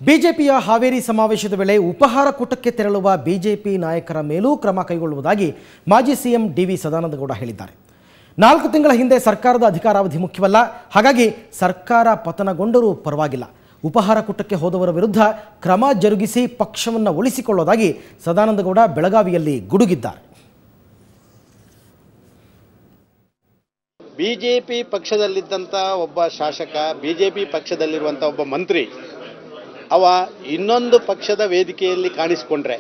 ಬಿಜೆಪಿಯ ಹಾವೇರಿ ಸಮಾವೇಶದ ವೇಳೆ ಉಪಹಾರ ಕೂಟಕ್ಕೆ ತೆರಳುವ ಬಿಜೆಪಿ ನಾಯಕರ ಮೇಲೂ ಕ್ರಮ ಕೈಗೊಳ್ಳುವುದಾಗಿ ಮಾಜಿ ಸಿಎಂ ಡಿವಿ ಸದಾನಂದಗೌಡ ಹೇಳಿದ್ದಾರೆ ನಾಲ್ಕು ತಿಂಗಳ ಹಿಂದೆ ಸರ್ಕಾರದ ಅಧಿಕಾರಾವಧಿ ಮುಖ್ಯವಲ್ಲ ಹಾಗಾಗಿ ಸರ್ಕಾರ ಪತನಗೊಂಡರೂ ಪರವಾಗಿಲ್ಲ ಉಪಹಾರ ಕೂಟಕ್ಕೆ ಹೋದವರ ವಿರುದ್ಧ ಕ್ರಮ ಜರುಗಿಸಿ ಪಕ್ಷವನ್ನು ಉಳಿಸಿಕೊಳ್ಳೋದಾಗಿ ಸದಾನಂದಗೌಡ ಬೆಳಗಾವಿಯಲ್ಲಿ ಗುಡುಗಿದ್ದಾರೆ ಬಿಜೆಪಿ ಪಕ್ಷದಲ್ಲಿದ್ದಂಥ ಒಬ್ಬ ಶಾಸಕ ಬಿಜೆಪಿ ಪಕ್ಷದಲ್ಲಿರುವಂಥ ಒಬ್ಬ ಮಂತ್ರಿ ಅವ ಇನ್ನೊಂದು ಪಕ್ಷದ ವೇದಿಕೆಯಲ್ಲಿ ಕಾಣಿಸಿಕೊಂಡ್ರೆ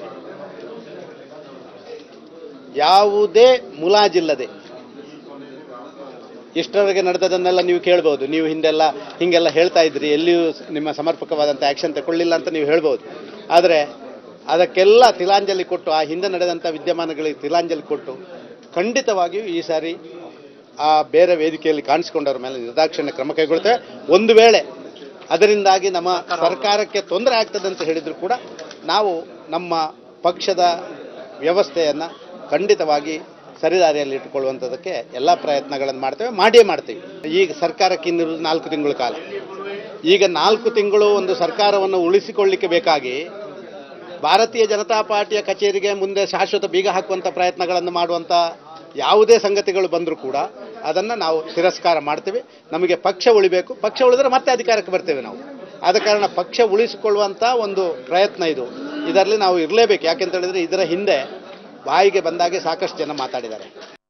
ಯಾವುದೇ ಮುಲಾಜಿಲ್ಲದೆ ಇಷ್ಟರವರೆಗೆ ನಡೆದದನ್ನೆಲ್ಲ ನೀವು ಕೇಳ್ಬೋದು ನೀವು ಹಿಂದೆಲ್ಲ ಹಿಂಗೆಲ್ಲ ಹೇಳ್ತಾ ಇದ್ರಿ ಎಲ್ಲಿಯೂ ನಿಮ್ಮ ಸಮರ್ಪಕವಾದಂಥ ಆ್ಯಕ್ಷನ್ ತಗೊಳ್ಳಿಲ್ಲ ಅಂತ ನೀವು ಹೇಳ್ಬೋದು ಆದರೆ ಅದಕ್ಕೆಲ್ಲ ತಿಲಾಂಜಲಿ ಕೊಟ್ಟು ಆ ಹಿಂದೆ ನಡೆದಂಥ ವಿದ್ಯಮಾನಗಳಿಗೆ ತಿಲಾಂಜಲಿ ಕೊಟ್ಟು ಖಂಡಿತವಾಗಿಯೂ ಈ ಸಾರಿ ಆ ಬೇರೆ ವೇದಿಕೆಯಲ್ಲಿ ಕಾಣಿಸಿಕೊಂಡವ್ರ ಮೇಲೆ ನಿರ್ದಾಕ್ಷಿಣ್ಯ ಕ್ರಮ ಕೈಗೊಳ್ತೇವೆ ಒಂದು ವೇಳೆ ಅದರಿಂದಾಗಿ ನಮ್ಮ ಸರ್ಕಾರಕ್ಕೆ ತೊಂದರೆ ಆಗ್ತದೆ ಅಂತ ಹೇಳಿದ್ರು ಕೂಡ ನಾವು ನಮ್ಮ ಪಕ್ಷದ ವ್ಯವಸ್ಥೆಯನ್ನು ಖಂಡಿತವಾಗಿ ಸರಿದಾರಿಯಲ್ಲಿ ಇಟ್ಟುಕೊಳ್ಳುವಂಥದ್ದಕ್ಕೆ ಎಲ್ಲ ಪ್ರಯತ್ನಗಳನ್ನು ಮಾಡ್ತೇವೆ ಮಾಡಿಯೇ ಮಾಡ್ತೀವಿ ಈಗ ಸರ್ಕಾರಕ್ಕೆ ಇನ್ನಿರೋದು ನಾಲ್ಕು ತಿಂಗಳ ಕಾಲ ಈಗ ನಾಲ್ಕು ತಿಂಗಳು ಒಂದು ಸರ್ಕಾರವನ್ನು ಉಳಿಸಿಕೊಳ್ಳಿಕ್ಕೆ ಬೇಕಾಗಿ ಭಾರತೀಯ ಜನತಾ ಪಾರ್ಟಿಯ ಕಚೇರಿಗೆ ಮುಂದೆ ಶಾಶ್ವತ ಬೀಗ ಹಾಕುವಂಥ ಪ್ರಯತ್ನಗಳನ್ನು ಮಾಡುವಂಥ ಯಾವುದೇ ಸಂಗತಿಗಳು ಬಂದರೂ ಕೂಡ ಅದನ್ನು ನಾವು ತಿರಸ್ಕಾರ ಮಾಡ್ತೀವಿ ನಮಗೆ ಪಕ್ಷ ಉಳಿಬೇಕು ಪಕ್ಷ ಉಳಿದ್ರೆ ಮತ್ತೆ ಅಧಿಕಾರಕ್ಕೆ ಬರ್ತೇವೆ ನಾವು ಆದ ಕಾರಣ ಪಕ್ಷ ಉಳಿಸಿಕೊಳ್ಳುವಂಥ ಒಂದು ಪ್ರಯತ್ನ ಇದು ಇದರಲ್ಲಿ ನಾವು ಇರಲೇಬೇಕು ಯಾಕೆಂತ ಹೇಳಿದ್ರೆ ಇದರ ಹಿಂದೆ ಬಾಯಿಗೆ ಬಂದಾಗೆ ಸಾಕಷ್ಟು ಜನ ಮಾತಾಡಿದ್ದಾರೆ